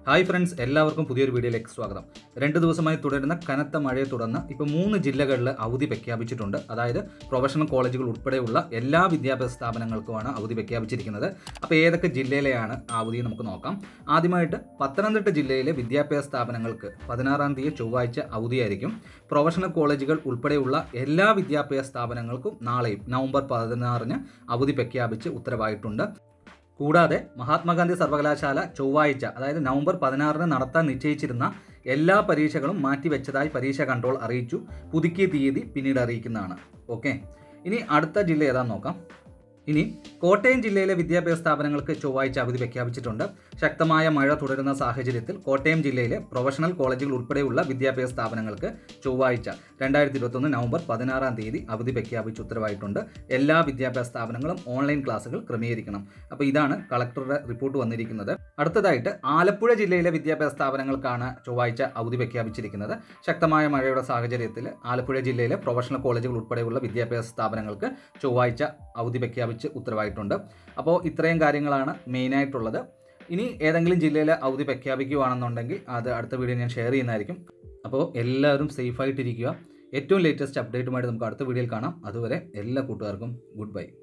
hi friends എല്ലാവർക്കും പുതിയൊരു വീഡിയോയിലേക്ക് സ്വാഗതം രണ്ട് ദിവസമായി തുടരുന്ന കനത്ത മഴയെ തുടർന്ന് ഇപ്പോൾ മൂന്ന് ജില്ലകളിൽ അവധി പ്രഖ്യാപിച്ചിട്ടുണ്ട് അതായത് പ്രൊഫഷണൽ കോളേജുകൾ ഉൾപ്പെടെയുള്ള എല്ലാ വിദ്യാഭ്യാസ സ്ഥാപനങ്ങൾക്കുമാണ് അവധി പ്രഖ്യാപിച്ചിരിക്കുന്നത് അപ്പോൾ ഏതൊക്കെ ജില്ലയിലെയാണ് ആ അവധി നമുക്ക് നോക്കാം ആദ്യമായിട്ട് പത്തനംതിട്ട ജില്ലയിലെ വിദ്യാഭ്യാസ സ്ഥാപനങ്ങൾക്ക് പതിനാറാം തീയതി ചൊവ്വാഴ്ച അവധിയായിരിക്കും പ്രൊഫഷണൽ കോളേജുകൾ ഉൾപ്പെടെയുള്ള എല്ലാ വിദ്യാഭ്യാസ സ്ഥാപനങ്ങൾക്കും നാളെയും നവംബർ പതിനാറിന് അവധി പ്രഖ്യാപിച്ച് ഉത്തരവായിട്ടുണ്ട് കൂടാതെ മഹാത്മാഗാന്ധി സർവകലാശാല ചൊവ്വാഴ്ച അതായത് നവംബർ പതിനാറിന് നടത്താൻ നിശ്ചയിച്ചിരുന്ന എല്ലാ പരീക്ഷകളും മാറ്റിവെച്ചതായി പരീക്ഷ കൺട്രോൾ അറിയിച്ചു പുതുക്കിയ തീയതി പിന്നീട് അറിയിക്കുന്നതാണ് ഓക്കെ ഇനി അടുത്ത ജില്ല ഏതാന്ന് നോക്കാം ഇനി കോട്ടയം ജില്ലയിലെ വിദ്യാഭ്യാസ സ്ഥാപനങ്ങൾക്ക് ചൊവ്വാഴ്ച അവധി പ്രഖ്യാപിച്ചിട്ടുണ്ട് ശക്തമായ മഴ തുടരുന്ന സാഹചര്യത്തിൽ കോട്ടയം ജില്ലയിലെ പ്രൊഫഷണൽ കോളേജുകൾ ഉൾപ്പെടെയുള്ള വിദ്യാഭ്യാസ സ്ഥാപനങ്ങൾക്ക് ചൊവ്വാഴ്ച രണ്ടായിരത്തി ഇരുപത്തൊന്ന് നവംബർ പതിനാറാം തീയതി അവധി പ്രഖ്യാപിച്ച് ഉത്തരവായിട്ടുണ്ട് എല്ലാ വിദ്യാഭ്യാസ സ്ഥാപനങ്ങളും ഓൺലൈൻ ക്ലാസുകൾ ക്രമീകരിക്കണം അപ്പോൾ ഇതാണ് കളക്ടറുടെ റിപ്പോർട്ട് വന്നിരിക്കുന്നത് അടുത്തതായിട്ട് ആലപ്പുഴ ജില്ലയിലെ വിദ്യാഭ്യാസ സ്ഥാപനങ്ങൾക്കാണ് ചൊവ്വാഴ്ച അവധി പ്രഖ്യാപിച്ചിരിക്കുന്നത് ശക്തമായ മഴയുടെ സാഹചര്യത്തിൽ ആലപ്പുഴ ജില്ലയിലെ പ്രൊഫഷണൽ കോളേജുകൾ ഉൾപ്പെടെയുള്ള വിദ്യാഭ്യാസ സ്ഥാപനങ്ങൾക്ക് ചൊവ്വാഴ്ച അവധി പ്രഖ്യാപിച്ച് ഉത്തരവായിട്ടുണ്ട് അപ്പോൾ ഇത്രയും കാര്യങ്ങളാണ് മെയിനായിട്ടുള്ളത് ഇനി ഏതെങ്കിലും ജില്ലയിൽ അവധി പ്രഖ്യാപിക്കുകയാണെന്നുണ്ടെങ്കിൽ അത് അടുത്ത വീഡിയോ ഞാൻ ഷെയർ ചെയ്യുന്നതായിരിക്കും അപ്പോൾ എല്ലാവരും സേഫായിട്ടിരിക്കുക ഏറ്റവും ലേറ്റസ്റ്റ് അപ്ഡേറ്റുമായിട്ട് നമുക്ക് അടുത്ത വീഡിയോയിൽ കാണാം അതുവരെ എല്ലാ കൂട്ടുകാർക്കും ഗുഡ് ബൈ